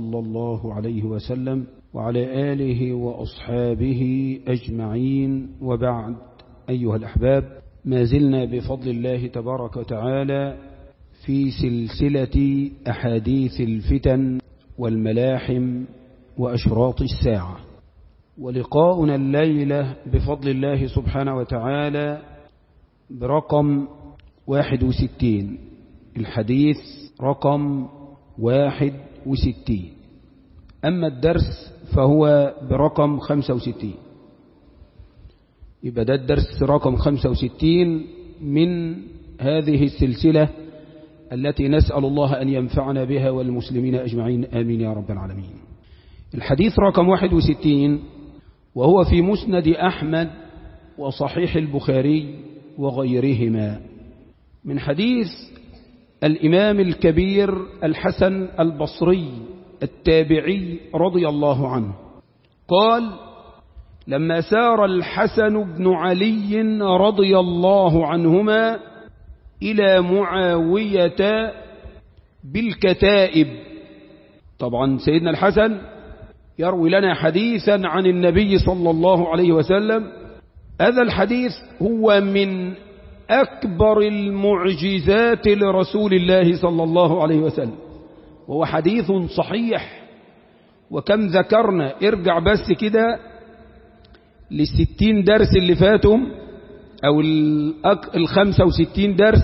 صلى الله عليه وسلم وعلى آله وأصحابه أجمعين وبعد أيها الأحباب ما زلنا بفضل الله تبارك وتعالى في سلسلة أحاديث الفتن والملاحم وأشراط الساعة ولقاؤنا الليلة بفضل الله سبحانه وتعالى برقم واحد وستين الحديث رقم واحد وستين أما الدرس فهو برقم خمسة وستين يبقى ده الدرس رقم خمسة وستين من هذه السلسلة التي نسأل الله أن ينفعنا بها والمسلمين أجمعين آمين يا رب العالمين الحديث رقم واحد وستين وهو في مسند أحمد وصحيح البخاري وغيرهما من حديث الإمام الكبير الحسن البصري التابعي رضي الله عنه قال لما سار الحسن بن علي رضي الله عنهما إلى معاوية بالكتائب طبعا سيدنا الحسن يروي لنا حديثا عن النبي صلى الله عليه وسلم هذا الحديث هو من أكبر المعجزات لرسول الله صلى الله عليه وسلم وهو حديث صحيح وكم ذكرنا ارجع بس كده للستين درس اللي فاتهم أو الخمسة وستين درس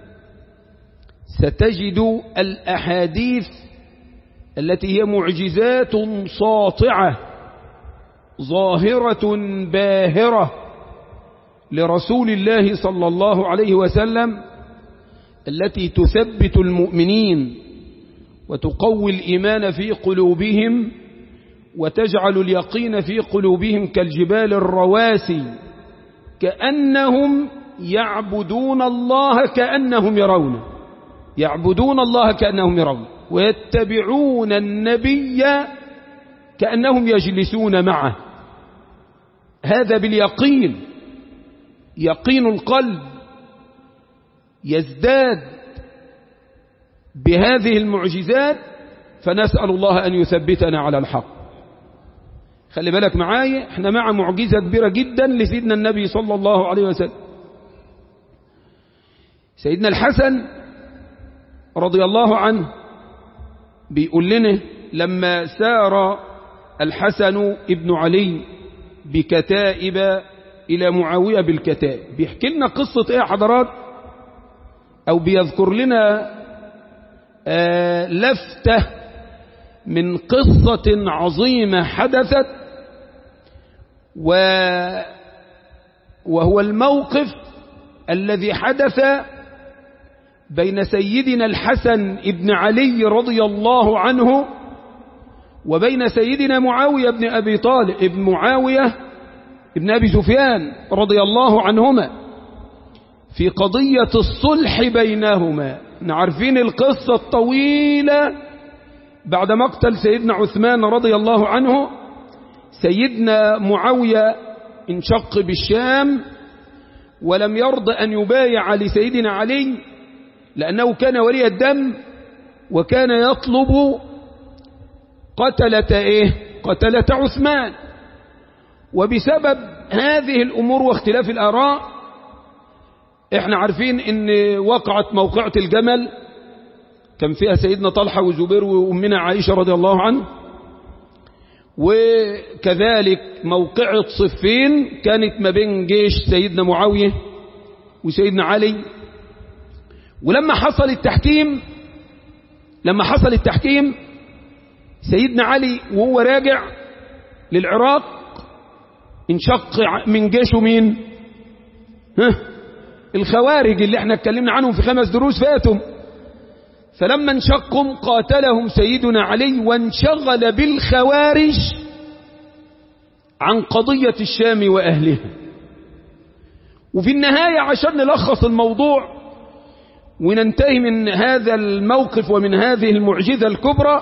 ستجد الأحاديث التي هي معجزات ساطعة ظاهرة باهرة لرسول الله صلى الله عليه وسلم التي تثبت المؤمنين وتقوي الإيمان في قلوبهم وتجعل اليقين في قلوبهم كالجبال الرواسي كأنهم يعبدون الله كأنهم يرون يعبدون الله كأنهم يرون ويتبعون النبي كأنهم يجلسون معه هذا باليقين يقين القلب يزداد بهذه المعجزات فنسأل الله أن يثبتنا على الحق خلي بالك معايا احنا مع معجزة كبيرة جدا لسيدنا النبي صلى الله عليه وسلم سيدنا الحسن رضي الله عنه بيقول لنا لما سار الحسن ابن علي بكتائب إلى معاوية بالكتائب بيحكي لنا قصة ايه حضرات او بيذكر لنا آه لفتة من قصة عظيمة حدثت و وهو الموقف الذي حدث بين سيدنا الحسن ابن علي رضي الله عنه وبين سيدنا معاوية بن أبي طالب ابن معاوية ابن أبي سفيان رضي الله عنهما في قضية الصلح بينهما نعرفين القصة الطويلة بعد مقتل سيدنا عثمان رضي الله عنه سيدنا معاوية انشق بالشام ولم يرضى أن يبايع لسيدنا علي لأنه كان ولي الدم وكان يطلب قتلة إيه قتلة عثمان وبسبب هذه الأمور واختلاف الآراء احنا عارفين ان وقعت موقعة الجمل كان فيها سيدنا طلحة وزبير وأمنا عائشة رضي الله عنه وكذلك موقعة صفين كانت ما بين جيش سيدنا معاوية وسيدنا علي ولما حصل التحكيم لما حصل التحكيم سيدنا علي وهو راجع للعراق انشق من جيشه مين ها الخوارج اللي احنا اتكلمنا عنهم في خمس دروس فاتهم فلما انشقهم قاتلهم سيدنا علي وانشغل بالخوارج عن قضية الشام وأهلها وفي النهاية عشان نلخص الموضوع وننتهي من هذا الموقف ومن هذه المعجزة الكبرى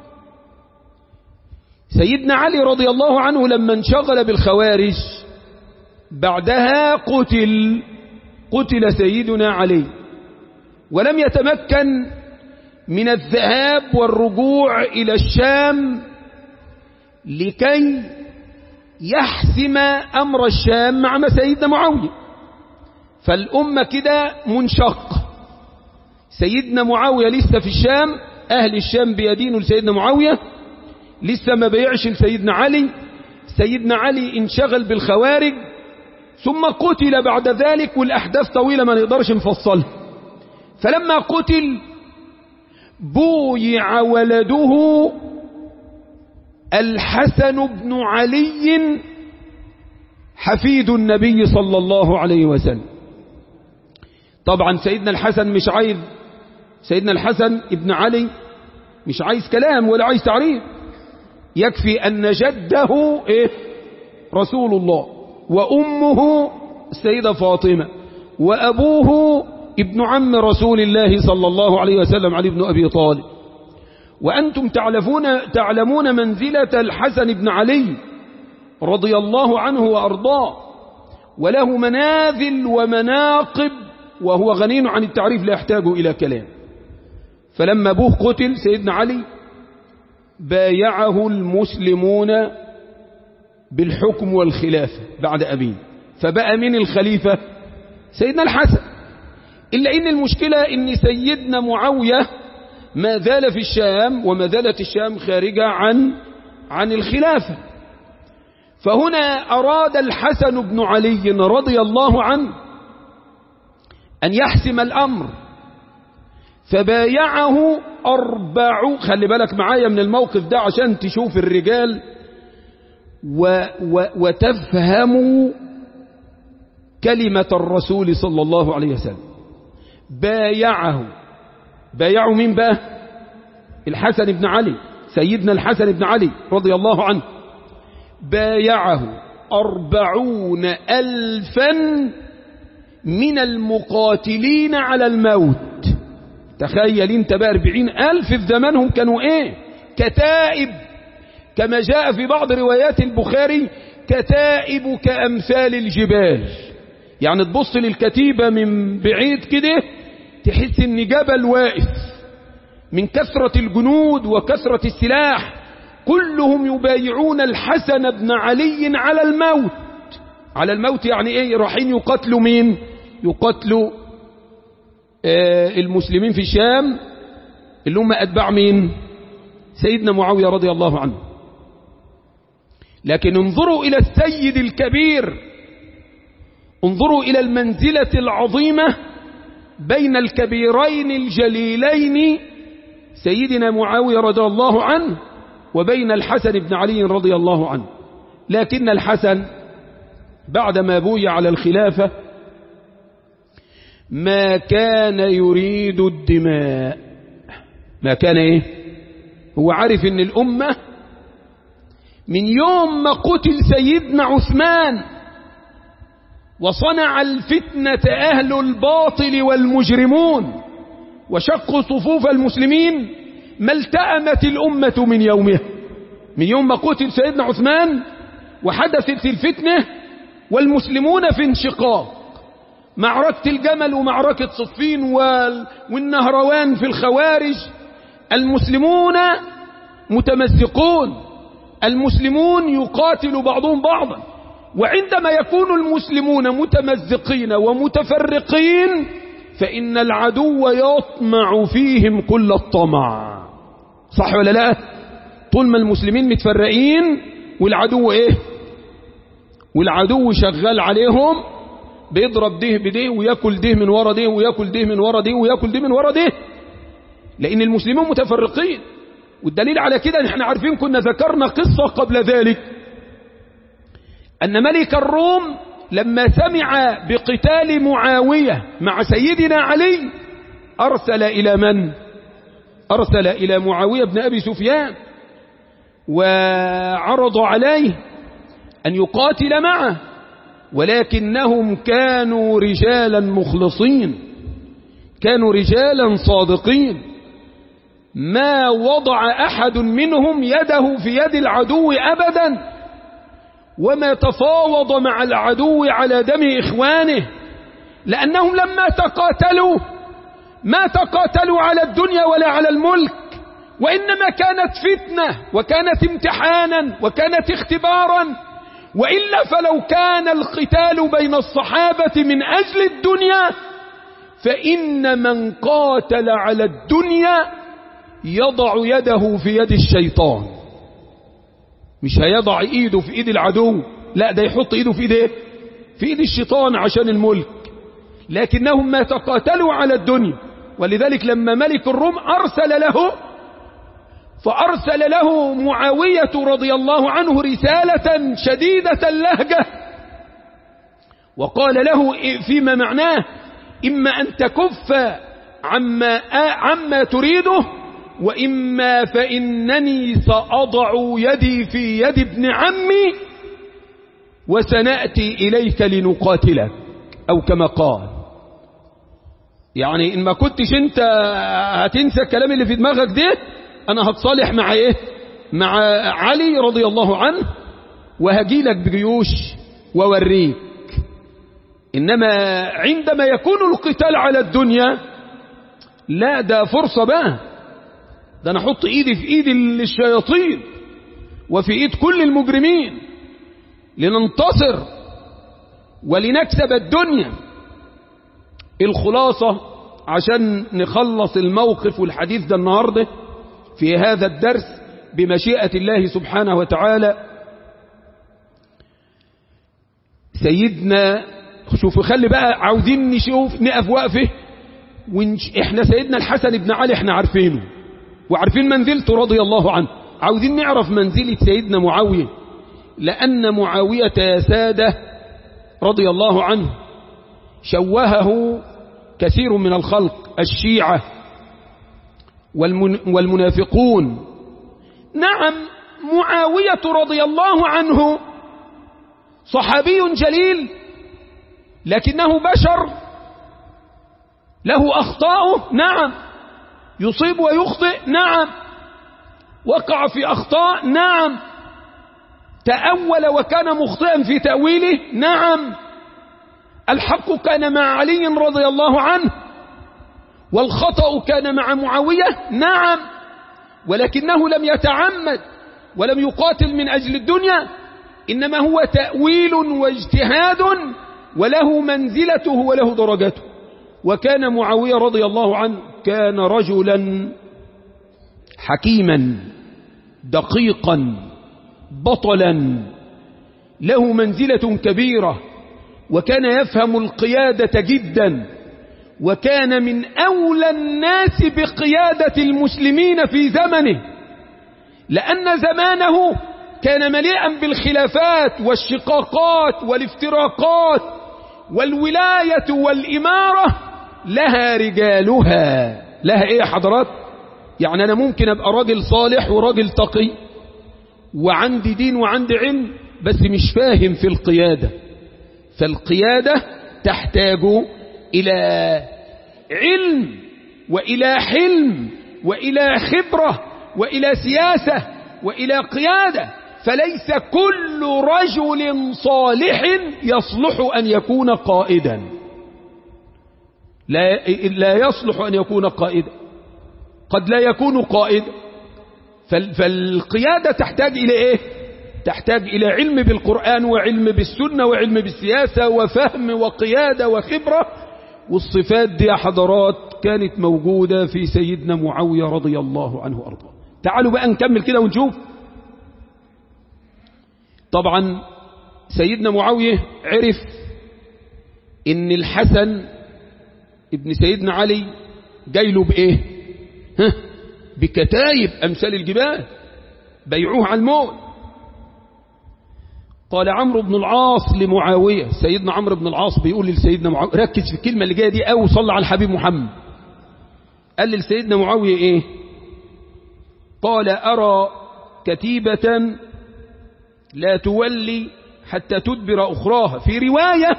سيدنا علي رضي الله عنه لما انشغل بالخوارج بعدها قتل قتل سيدنا علي ولم يتمكن من الذهاب والرجوع إلى الشام لكي يحسم أمر الشام مع سيدنا معاوية فالأمة كده منشقة سيدنا معاوية لسه في الشام أهل الشام بيدينوا لسيدنا معاوية لسه ما بيعش لسيدنا علي سيدنا علي انشغل بالخوارج ثم قتل بعد ذلك والأحداث طويلة ما نقدرش نفصلها فلما قتل بويع ولده الحسن بن علي حفيد النبي صلى الله عليه وسلم طبعا سيدنا الحسن مش عايز سيدنا الحسن ابن علي مش عايز كلام ولا عايز تعريف يكفي أن جده إيه رسول الله وأمه السيدة فاطمة وأبوه ابن عم رسول الله صلى الله عليه وسلم علي بن أبي طالب وأنتم تعلمون, تعلمون منزلة الحسن بن علي رضي الله عنه وأرضاه وله منازل ومناقب وهو غني عن التعريف لا يحتاج إلى كلام فلما أبوه قتل سيدنا علي بايعه المسلمون بالحكم والخلافة بعد أبيه فبقى من الخليفة سيدنا الحسن إلا إن المشكلة إن سيدنا معاوية ما زال في الشام وما زالت الشام خارجة عن عن الخلافة فهنا أراد الحسن بن علي رضي الله عنه أن يحسم الأمر فبايعه أربع خلي بالك معايا من الموقف ده عشان تشوف الرجال و و وتفهموا كلمة الرسول صلى الله عليه وسلم بايعه بايعوا مين بقى الحسن بن علي سيدنا الحسن بن علي رضي الله عنه بايعه أربعون ألفا من المقاتلين على الموت تخيل انت بقى أربعين ألف في زمانهم كانوا ايه كتائب كما جاء في بعض روايات البخاري كتائب كأمثال الجبال يعني تبص للكتيبة من بعيد كده تحس ان جبل واقف من كثرة الجنود وكثرة السلاح كلهم يبايعون الحسن بن علي على الموت على الموت يعني ايه رايحين يقتلوا مين يقتلوا آه المسلمين في الشام اللي هم أتباع مين سيدنا معاوية رضي الله عنه لكن انظروا إلى السيد الكبير انظروا إلى المنزلة العظيمة بين الكبيرين الجليلين سيدنا معاوية رضي الله عنه وبين الحسن بن علي رضي الله عنه لكن الحسن بعدما بوي على الخلافة ما كان يريد الدماء ما كان ايه هو عارف ان الامة من يوم ما قتل سيدنا عثمان وصنع الفتنة اهل الباطل والمجرمون وشقوا صفوف المسلمين ما التأمت الامة من يومها من يوم ما قتل سيدنا عثمان وحدثت الفتنة والمسلمون في انشقاق معركة الجمل ومعركة صفين والنهروان في الخوارج المسلمون متمزقون المسلمون يقاتل بعضهم بعضا وعندما يكون المسلمون متمزقين ومتفرقين فإن العدو يطمع فيهم كل الطمع صح ولا لا طول ما المسلمين متفرقين والعدو ايه والعدو شغال عليهم بيضرب ده بده وياكل ده من ورا ده وياكل ده من ورا ده وياكل ده من ورا ده لأن المسلمين متفرقين والدليل على كده ان احنا عارفين كنا ذكرنا قصة قبل ذلك أن ملك الروم لما سمع بقتال معاوية مع سيدنا علي أرسل إلى من؟ أرسل إلى معاوية بن أبي سفيان وعرض عليه أن يقاتل معه ولكنهم كانوا رجالا مخلصين كانوا رجالا صادقين ما وضع أحد منهم يده في يد العدو أبدا وما تفاوض مع العدو على دم إخوانه لأنهم لما تقاتلوا ما تقاتلوا على الدنيا ولا على الملك وإنما كانت فتنة وكانت امتحانا وكانت اختبارا وإلا فلو كان القتال بين الصحابة من أجل الدنيا فإن من قاتل على الدنيا يضع يده في يد الشيطان مش هيضع ايده في ايد العدو لا ده يحط ايده في ايد ايه في ايد الشيطان عشان الملك لكنهم ما تقاتلوا على الدنيا ولذلك لما ملك الروم ارسل له فارسل له معاوية رضي الله عنه رسالة شديدة اللهجة وقال له فيما معناه إما أن تكف عما, عما تريده وإما فإنني سأضع يدي في يد ابن عمي وسنأتي إليك لنقاتلك أو كما قال يعني إن ما كنتش أنت هتنسى الكلام اللي في دماغك ده أنا هتصالح مع إيه مع علي رضي الله عنه وهجيلك بجيوش ووريك إنما عندما يكون القتال على الدنيا لا ده فرصة بقى ده أنا أحط إيدي في إيد الشياطين وفي إيد كل المجرمين لننتصر ولنكسب الدنيا الخلاصة عشان نخلص الموقف والحديث ده النهاردة في هذا الدرس بمشيئة الله سبحانه وتعالى سيدنا شوفوا خلي بقى عاوزين نشوف نقف وقفه ونش... احنا سيدنا الحسن بن علي احنا عارفينه وعارفين منزلته رضي الله عنه عاوزين نعرف منزلة سيدنا معاوية لأن معاوية يا سادة رضي الله عنه شوهه كثير من الخلق الشيعة والمن... والمنافقون نعم معاوية رضي الله عنه صحابي جليل لكنه بشر له أخطاؤه نعم يصيب ويخطئ نعم وقع في أخطاء نعم تأول وكان مخطئا في تأويله نعم الحق كان مع علي رضي الله عنه والخطأ كان مع معاوية نعم ولكنه لم يتعمد ولم يقاتل من أجل الدنيا إنما هو تأويل واجتهاد وله منزلته وله درجته وكان معاوية رضي الله عنه كان رجلا حكيما دقيقا بطلا له منزلة كبيرة وكان يفهم القيادة جدا وكان من أولى الناس بقيادة المسلمين في زمنه لأن زمانه كان مليئا بالخلافات والشقاقات والافتراقات والولاية والإمارة لها رجالها لها ايه يا حضرات يعني انا ممكن ابقى راجل صالح وراجل تقي وعندي دين وعندي علم بس مش فاهم في القيادة فالقيادة تحتاج إلى علم وإلى حلم وإلى خبرة وإلى سياسة وإلى قيادة فليس كل رجل صالح يصلح أن يكون قائدا لا, لا يصلح أن يكون قائدا قد لا يكون قائدا فالقيادة تحتاج إلى إيه تحتاج إلى علم بالقرآن وعلم بالسنة وعلم بالسياسة وفهم وقيادة وخبرة والصفات دي يا حضرات كانت موجودة في سيدنا معاوية رضي الله عنه وأرضاه تعالوا بقى نكمل كده ونشوف طبعا سيدنا معاوية عرف ان الحسن ابن سيدنا علي جاي له بايه ها بكتايب امثال الجبال بيعوه على الموت قال عمرو بن العاص لمعاوية سيدنا عمرو بن العاص بيقول لسيدنا معاوية ركز في الكلمة اللي جاية دي أو صلى على الحبيب محمد قال لسيدنا معاوية إيه قال أرى كتيبة لا تولي حتى تدبر أخراها في رواية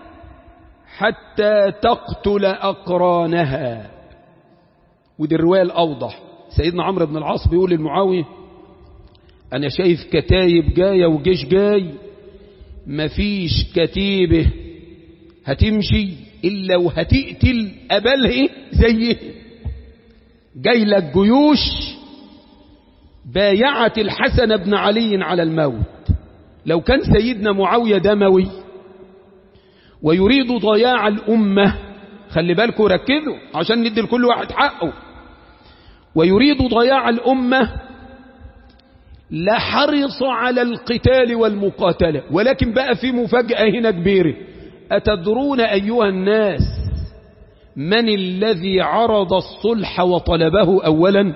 حتى تقتل أقرانها ودي الرواية الأوضح سيدنا عمرو بن العاص بيقول للمعاوية أنا شايف كتايب جاية وجيش جاي مفيش كتيبة هتمشي إلا وهتقتل أبله زيه جاي لك جيوش بايعت الحسن بن علي على الموت لو كان سيدنا معاوية دموي ويريد ضياع الأمة خلي بالكم ركزوا عشان ندي لكل واحد حقه ويريد ضياع الأمة لحرص على القتال والمقاتلة ولكن بقى في مفاجأة هنا كبيرة أتدرون أيها الناس من الذي عرض الصلح وطلبه أولا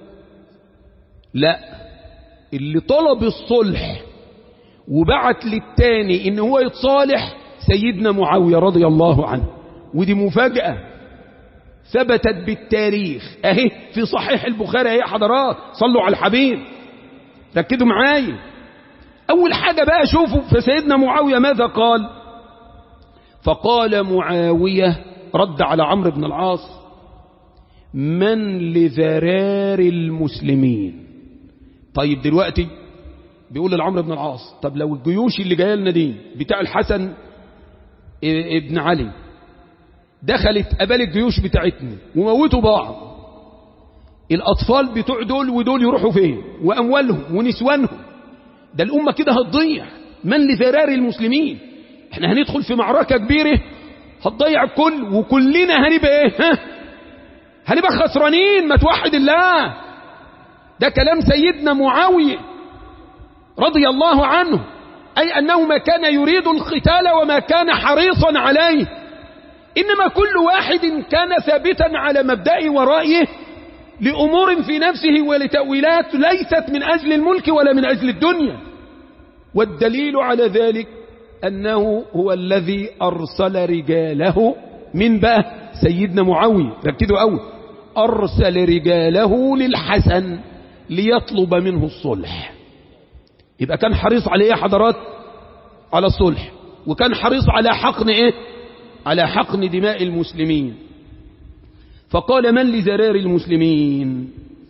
لا اللي طلب الصلح وبعت للتاني ان هو يتصالح سيدنا معاوية رضي الله عنه ودي مفاجأة ثبتت بالتاريخ اهي في صحيح البخاري اهي حضرات صلوا على الحبيب ركزوا معايا اول حاجة بقى شوفوا فسيدنا معاوية ماذا قال فقال معاوية رد على عمرو بن العاص من لذرار المسلمين طيب دلوقتي بيقول لعمرو بن العاص طب لو الجيوش اللي جايه لنا دي بتاع الحسن ابن علي دخلت قبل الجيوش بتاعتنا وموتوا بعض الأطفال بتوع دول ودول يروحوا فين وأموالهم ونسوانهم ده الأمة كده هتضيع من لذرار المسلمين احنا هندخل في معركة كبيرة هتضيع الكل وكلنا هنبقى ايه ها هنبقى خسرانين ما توحد الله ده كلام سيدنا معاوية رضي الله عنه أي أنه ما كان يريد القتال وما كان حريصا عليه إنما كل واحد كان ثابتا على مبدأه ورأيه لأمور في نفسه ولتأويلات ليست من أجل الملك ولا من أجل الدنيا والدليل على ذلك أنه هو الذي أرسل رجاله من بقى سيدنا معاوية ركزوا أول أرسل رجاله للحسن ليطلب منه الصلح يبقى كان حريص على ايه يا حضرات على الصلح وكان حريص على حقن ايه على حقن دماء المسلمين فقال من لزرار المسلمين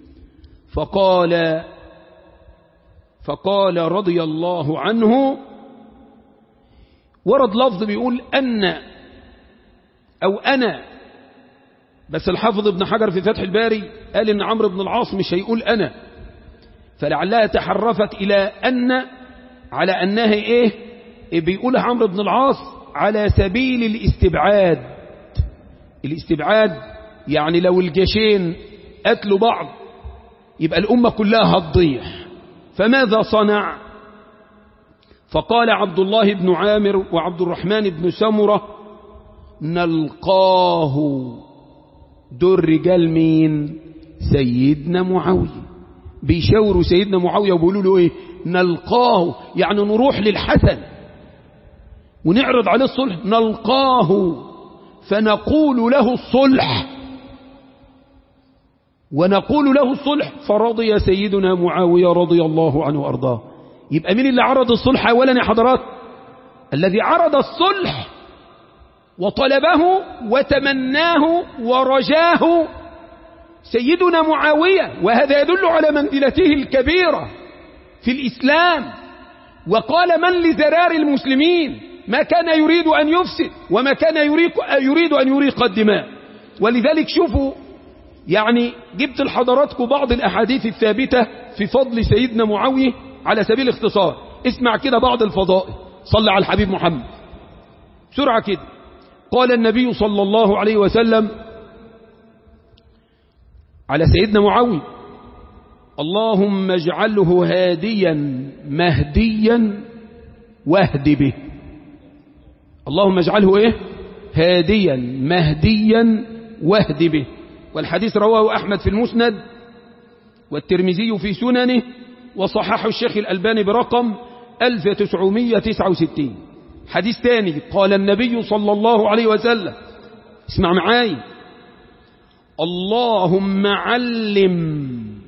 فقال فقال رضي الله عنه ورد لفظ بيقول أن أو أنا بس الحافظ ابن حجر في فتح الباري قال إن عمرو بن العاص مش هيقول أنا فلعلها تحرفت إلى أن على أنها إيه بيقولها عمرو بن العاص على سبيل الاستبعاد الاستبعاد يعني لو الجيشين قتلوا بعض يبقى الأمة كلها هتضيع فماذا صنع فقال عبد الله بن عامر وعبد الرحمن بن سمرة نلقاه دول رجال مين سيدنا معاوية بيشاوروا سيدنا معاوية وبيقولوا له ايه نلقاه يعني نروح للحسن ونعرض عليه الصلح نلقاه فنقول له الصلح ونقول له الصلح فرضي سيدنا معاوية رضي الله عنه وأرضاه يبقى مين اللي عرض الصلح أولا يا حضرات الذي عرض الصلح وطلبه وتمناه ورجاه سيدنا معاوية وهذا يدل على منزلته الكبيرة في الإسلام وقال من لزرار المسلمين ما كان يريد أن يفسد وما كان يريد أن يريق الدماء ولذلك شوفوا يعني جبت لحضراتكم بعض الأحاديث الثابتة في فضل سيدنا معاوية على سبيل الاختصار اسمع كده بعض الفضائل صلى على الحبيب محمد سرعة كده قال النبي صلى الله عليه وسلم على سيدنا معاوية اللهم اجعله هاديا مهديا واهد به اللهم اجعله ايه هاديا مهديا واهد به والحديث رواه أحمد في المسند والترمذي في سننه وصححه الشيخ الألباني برقم 1969 حديث ثاني قال النبي صلى الله عليه وسلم اسمع معاي اللهم علم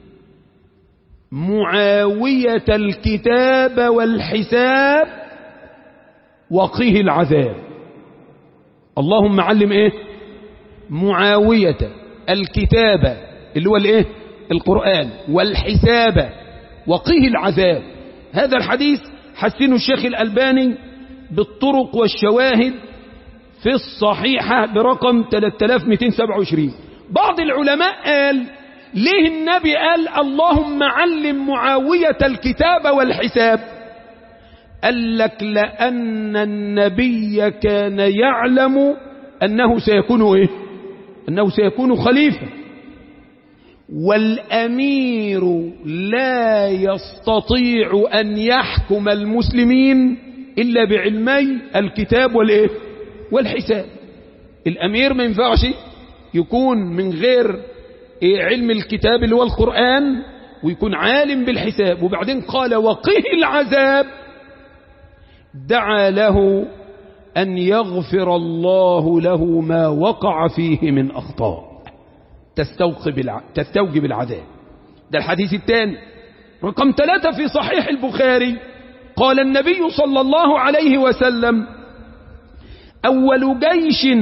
معاوية الكتاب والحساب وقيه العذاب اللهم علم ايه معاوية الكتاب اللي هو الايه القرآن والحساب وقيه العذاب هذا الحديث حسنه الشيخ الألباني بالطرق والشواهد في الصحيحة برقم 3227 بعض العلماء قال ليه النبي قال اللهم علم معاوية الكتاب والحساب قال لك لأن النبي كان يعلم أنه سيكون إيه أنه سيكون خليفة والأمير لا يستطيع أن يحكم المسلمين إلا بعلمي الكتاب والإيه والحساب الأمير ما ينفعش يكون من غير إيه علم الكتاب اللي هو القرآن ويكون عالم بالحساب وبعدين قال وقه العذاب دعا له أن يغفر الله له ما وقع فيه من أخطاء تستوجب الع... تستوجب العذاب ده الحديث الثاني رقم ثلاثة في صحيح البخاري قال النبي صلى الله عليه وسلم أول جيش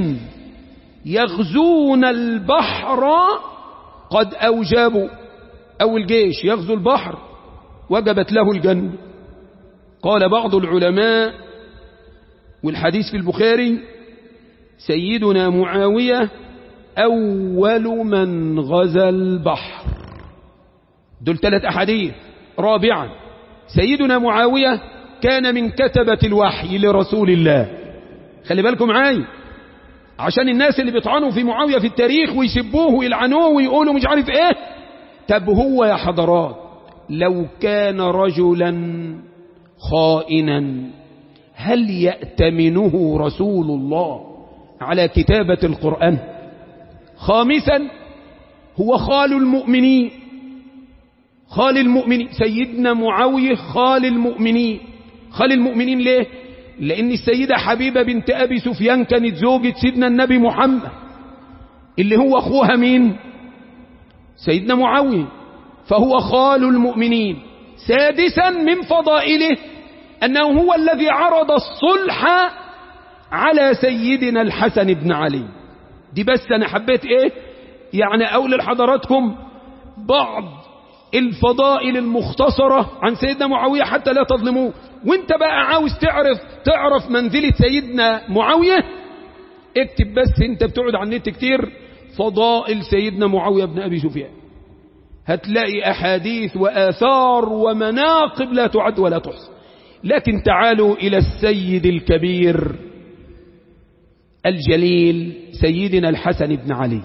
يغزون البحر قد أوجبوا أول جيش يغزو البحر وجبت له الجنة قال بعض العلماء والحديث في البخاري سيدنا معاوية أول من غزا البحر دول ثلاث أحاديث رابعا سيدنا معاوية كان من كتبة الوحي لرسول الله خلي بالكم معايا عشان الناس اللي بيطعنوا في معاوية في التاريخ ويسبوه ويلعنوه ويقولوا مش عارف ايه طب هو يا حضرات لو كان رجلا خائنا هل يأتمنه رسول الله على كتابة القرآن خامسا هو خال المؤمنين خال المؤمنين سيدنا معاوية خال المؤمنين خال المؤمنين ليه لأن السيدة حبيبة بنت أبي سفيان كانت زوجة سيدنا النبي محمد اللي هو أخوها مين سيدنا معاوية فهو خال المؤمنين سادسا من فضائله أنه هو الذي عرض الصلح على سيدنا الحسن بن علي دي بس أنا حبيت إيه يعني أقول لحضراتكم بعض الفضائل المختصرة عن سيدنا معاوية حتى لا تظلموه وانت بقى عاوز تعرف تعرف منزلة سيدنا معاوية اكتب بس انت بتقعد على النت كتير فضائل سيدنا معاوية بن أبي سفيان هتلاقي أحاديث وآثار ومناقب لا تعد ولا تحصى لكن تعالوا إلى السيد الكبير الجليل سيدنا الحسن بن علي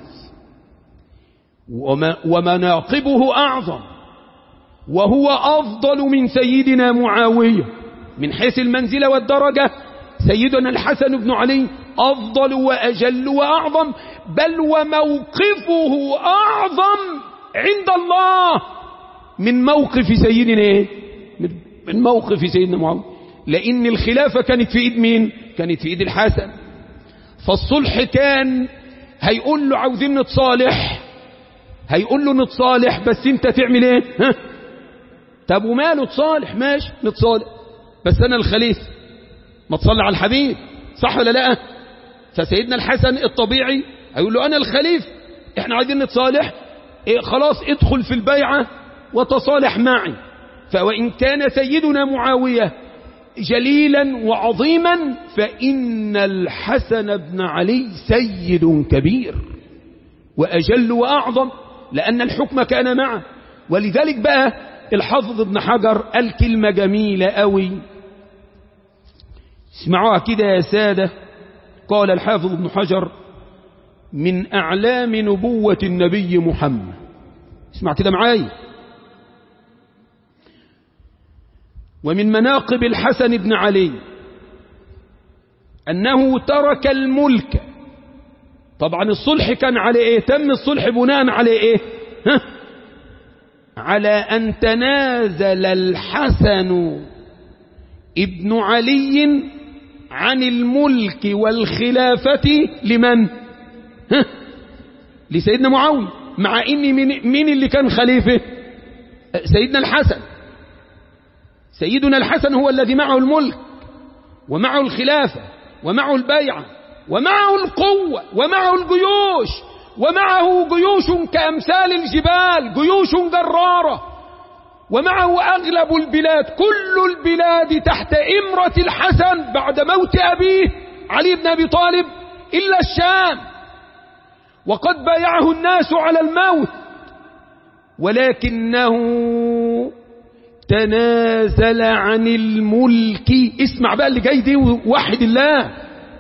ومناقبه أعظم وهو أفضل من سيدنا معاوية من حيث المنزلة والدرجة سيدنا الحسن بن علي أفضل وأجل وأعظم بل وموقفه أعظم عند الله من موقف سيدنا إيه؟ من موقف سيدنا معاوية لأن الخلافة كانت في إيد مين كانت في إيد الحسن فالصلح كان هيقول له عاوزين نتصالح هيقول له نتصالح بس انت تعمل ايه ها طب وماله تصالح ماشي نتصالح بس انا الخليفه ما تصلي على الحبيب صح ولا لا فسيدنا الحسن الطبيعي هيقول له انا الخليفه احنا عايزين نتصالح إيه خلاص ادخل في البيعه وتصالح معي فوان كان سيدنا معاويه جليلا وعظيما فإن الحسن بن علي سيد كبير وأجل وأعظم لأن الحكم كان معه ولذلك بقى الحافظ ابن حجر قال كلمة جميلة قوي اسمعوها كده يا سادة قال الحافظ ابن حجر من أعلام نبوة النبي محمد اسمع كده معايا ومن مناقب الحسن بن علي أنه ترك الملك طبعا الصلح كان على إيه تم الصلح بناء على إيه ها؟ على أن تنازل الحسن ابن علي عن الملك والخلافة لمن ها؟ لسيدنا معاوية مع ان مين اللي كان خليفة سيدنا الحسن سيدنا الحسن هو الذي معه الملك ومعه الخلافة ومعه البيعة ومعه القوة ومعه الجيوش ومعه جيوش كأمثال الجبال جيوش جرارة ومعه أغلب البلاد كل البلاد تحت إمرة الحسن بعد موت أبيه علي بن أبي طالب إلا الشام وقد بايعه الناس على الموت ولكنه تنازل عن الملك اسمع بقى اللي جاي دي وحد الله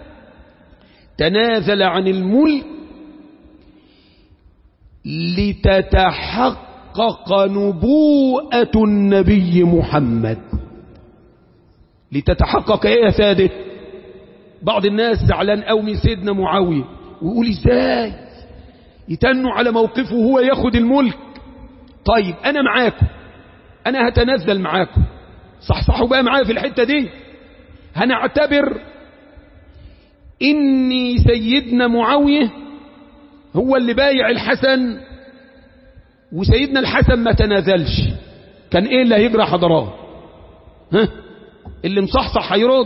تنازل عن الملك لتتحقق نبوءة النبي محمد لتتحقق ايه يا سادة بعض الناس زعلان قوي من سيدنا معاوية ويقول ازاي يتنوا على موقفه وهو ياخد الملك طيب انا معاكم انا هتنزل معاكم صحصحوا بقى معايا في الحتة دي هنعتبر اني سيدنا معاوية هو اللي بايع الحسن وسيدنا الحسن ما تنازلش كان ايه اللي هيجرى حضرات ها اللي مصحصح هيرد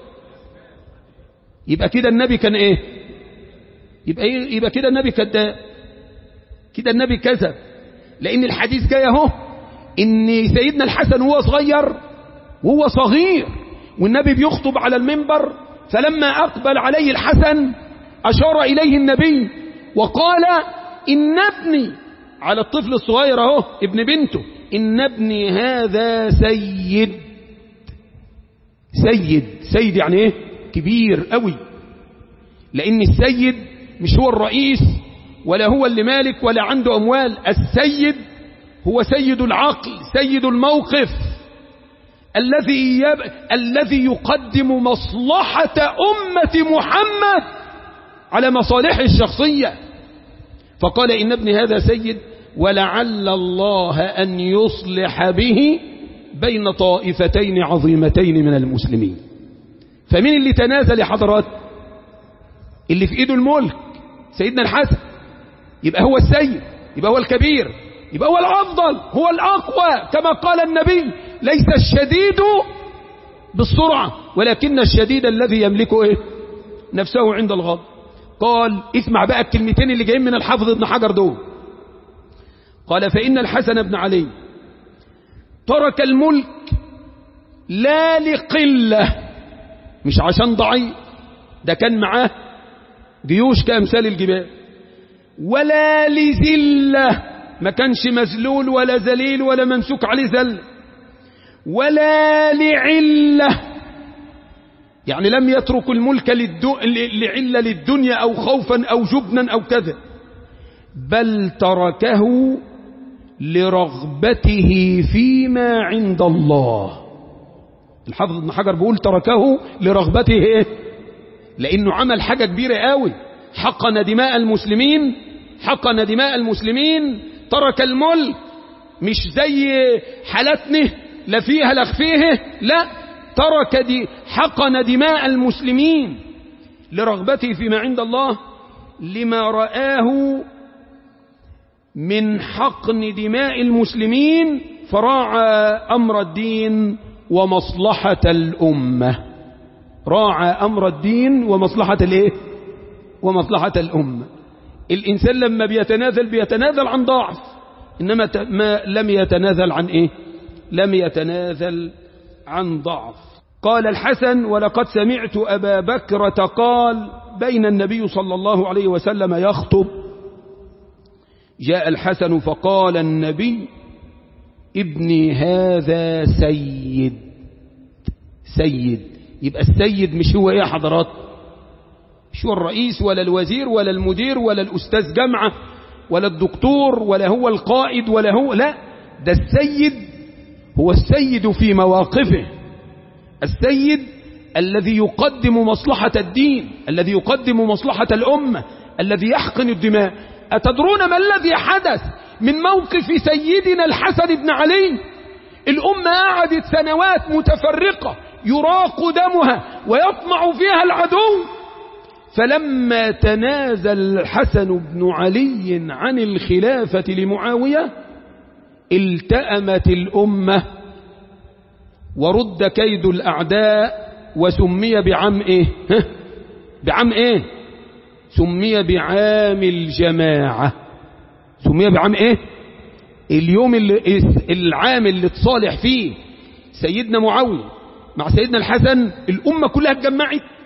يبقى كده النبي كان ايه يبقى ايه يبقى كده النبي كذاب كده النبي كذب لان الحديث جاي اهو ان سيدنا الحسن وهو صغير وهو صغير والنبي بيخطب على المنبر فلما اقبل عليه الحسن اشار اليه النبي وقال ان ابني على الطفل الصغير اهو ابن بنته ان ابني هذا سيد سيد سيد يعني ايه كبير قوي لان السيد مش هو الرئيس ولا هو اللي مالك ولا عنده اموال السيد هو سيد العقل سيد الموقف الذي يب... الذي يقدم مصلحة أمة محمد على مصالحه الشخصية فقال إن ابني هذا سيد ولعل الله أن يصلح به بين طائفتين عظيمتين من المسلمين فمين اللي تنازل يا حضرات اللي في ايده الملك سيدنا الحسن يبقى هو السيد يبقى هو الكبير يبقى هو الأفضل هو الأقوى كما قال النبي ليس الشديد بالسرعة ولكن الشديد الذي يملكه إيه؟ نفسه عند الغضب قال اسمع بقى الكلمتين اللي جايين من الحافظ ابن حجر دول قال فإن الحسن بن علي ترك الملك لا لقلة مش عشان ضعيف ده كان معاه جيوش كأمثال الجبال ولا لذلة ما كانش مذلول ولا ذليل ولا منسوك عليه ذل ولا لعلة يعني لم يترك الملك للدو... لعلة للدنيا أو خوفا أو جبنا أو كذا بل تركه لرغبته فيما عند الله الحافظ ابن حجر بيقول تركه لرغبته ايه لانه عمل حاجة كبيرة قوي حقن دماء المسلمين حقن دماء المسلمين ترك الملك مش زي حالتنا لا فيها لا فيه لا ترك دي حقن دماء المسلمين لرغبته فيما عند الله لما رآه من حقن دماء المسلمين فراعى أمر الدين ومصلحة الأمة راعى أمر الدين ومصلحة الايه ومصلحة الأمة الإنسان لما بيتنازل بيتنازل عن ضعف إنما ما لم يتنازل عن إيه لم يتنازل عن ضعف قال الحسن ولقد سمعت أبا بكرة قال بين النبي صلى الله عليه وسلم يخطب جاء الحسن فقال النبي ابني هذا سيد سيد يبقى السيد مش هو ايه يا حضرات مش هو الرئيس ولا الوزير ولا المدير ولا الأستاذ جامعة ولا الدكتور ولا هو القائد ولا هو لا ده السيد هو السيد في مواقفه السيد الذي يقدم مصلحة الدين الذي يقدم مصلحة الأمة الذي يحقن الدماء أتدرون ما الذي حدث من موقف سيدنا الحسن بن علي الأمة قعدت سنوات متفرقة يراق دمها ويطمع فيها العدو فلما تنازل الحسن بن علي عن الخلافة لمعاوية التأمت الأمة ورد كيد الأعداء وسمي بعم إيه ها؟ بعم إيه سمي بعام الجماعة سمي بعام إيه اليوم اللي العام اللي اتصالح فيه سيدنا معاوية مع سيدنا الحسن الأمة كلها اتجمعت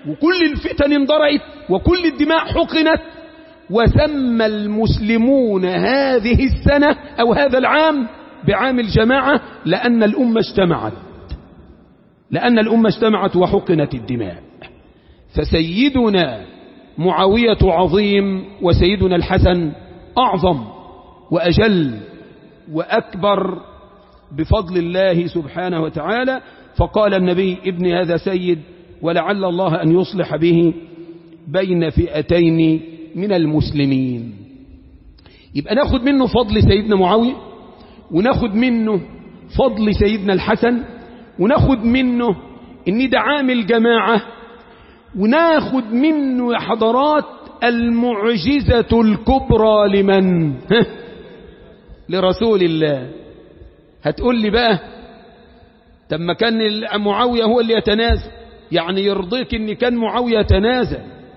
وكل الفتن اندرعت وكل الدماء حقنت وسمى المسلمون هذه السنة أو هذا العام بعام الجماعة لأن الأمة اجتمعت لأن الأمة اجتمعت وحقنت الدماء فسيدنا معاوية عظيم وسيدنا الحسن أعظم وأجل وأكبر بفضل الله سبحانه وتعالى فقال النبي ابن هذا سيد ولعل الله أن يصلح به بين فئتين من المسلمين يبقى ناخد منه فضل سيدنا معاوية وناخد منه فضل سيدنا الحسن وناخد منه ان ده عامل جماعة وناخد منه يا حضرات المعجزة الكبرى لمن لرسول الله هتقول لي بقى طب ما كان معاوية هو اللي يتنازل يعني يرضيك ان كان معاوية يتنازل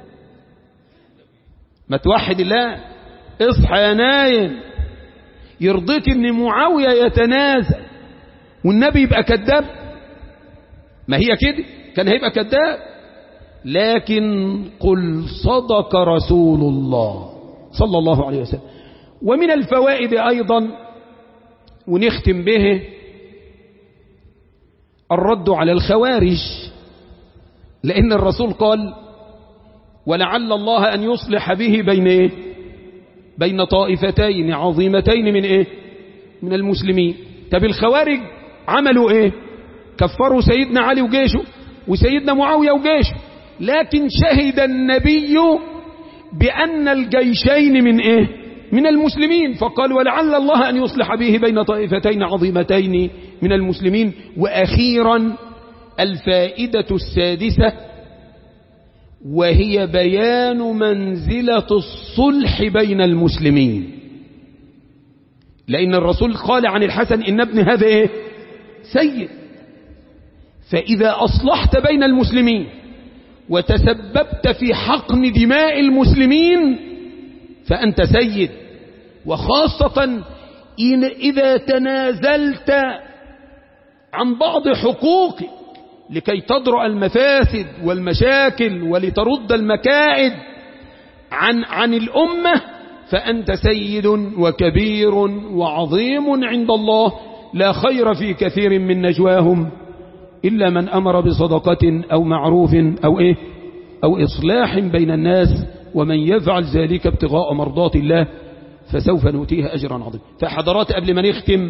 ما توحد الله اصحى يا نايم يرضيك ان معاوية يتنازل والنبي يبقى كذاب ما هي كده كان هيبقى كذاب لكن قل صدق رسول الله صلى الله عليه وسلم ومن الفوائد أيضا ونختم به الرد على الخوارج لأن الرسول قال ولعل الله أن يصلح به بين إيه؟ بين طائفتين عظيمتين من إيه؟ من المسلمين طب الخوارج عملوا إيه كفروا سيدنا علي وجيشه وسيدنا معاوية وجيشه لكن شهد النبي بأن الجيشين من إيه من المسلمين فقال ولعل الله أن يصلح به بين طائفتين عظيمتين من المسلمين وأخيرا الفائدة السادسة وهي بيان منزلة الصلح بين المسلمين لأن الرسول قال عن الحسن إن ابن هذا إيه سيد فإذا أصلحت بين المسلمين وتسببت في حقن دماء المسلمين فأنت سيد وخاصة إن إذا تنازلت عن بعض حقوقك لكي تدرأ المفاسد والمشاكل ولترد المكائد عن, عن الأمة فأنت سيد وكبير وعظيم عند الله لا خير في كثير من نجواهم إلا من أمر بصدقة أو معروف أو إيه أو إصلاح بين الناس ومن يفعل ذلك ابتغاء مرضات الله فسوف نؤتيه أجرا عظيما فحضرات قبل ما نختم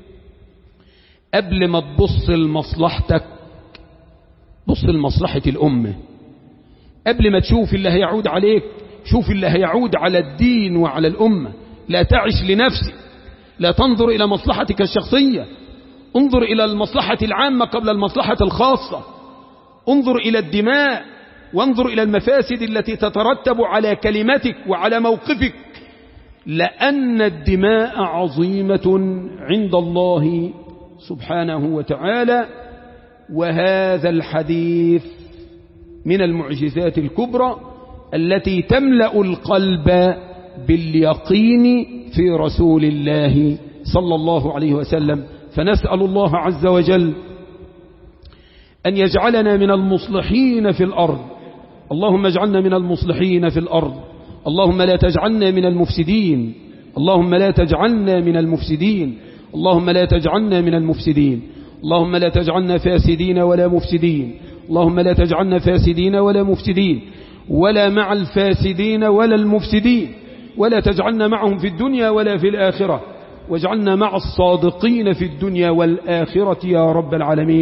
قبل ما تبص لمصلحتك بص لمصلحة الأمة قبل ما تشوف اللي هيعود عليك شوف اللي هيعود على الدين وعلى الأمة لا تعش لنفسك لا تنظر إلى مصلحتك الشخصية انظر إلى المصلحة العامة قبل المصلحة الخاصة انظر إلى الدماء وانظر إلى المفاسد التي تترتب على كلمتك وعلى موقفك لأن الدماء عظيمة عند الله سبحانه وتعالى وهذا الحديث من المعجزات الكبرى التي تملأ القلب باليقين في رسول الله صلى الله عليه وسلم فنسأل الله عز وجل أن يجعلنا من المصلحين في الأرض اللهم اجعلنا من المصلحين في الأرض اللهم لا تجعلنا من المفسدين اللهم لا تجعلنا من المفسدين اللهم لا تجعلنا من المفسدين اللهم لا تجعلنا فاسدين ولا مفسدين اللهم لا تجعلنا فاسدين ولا مفسدين ولا مع الفاسدين ولا المفسدين ولا تجعلنا معهم في الدنيا ولا في الآخرة واجعلنا مع الصادقين في الدنيا والآخرة يا رب العالمين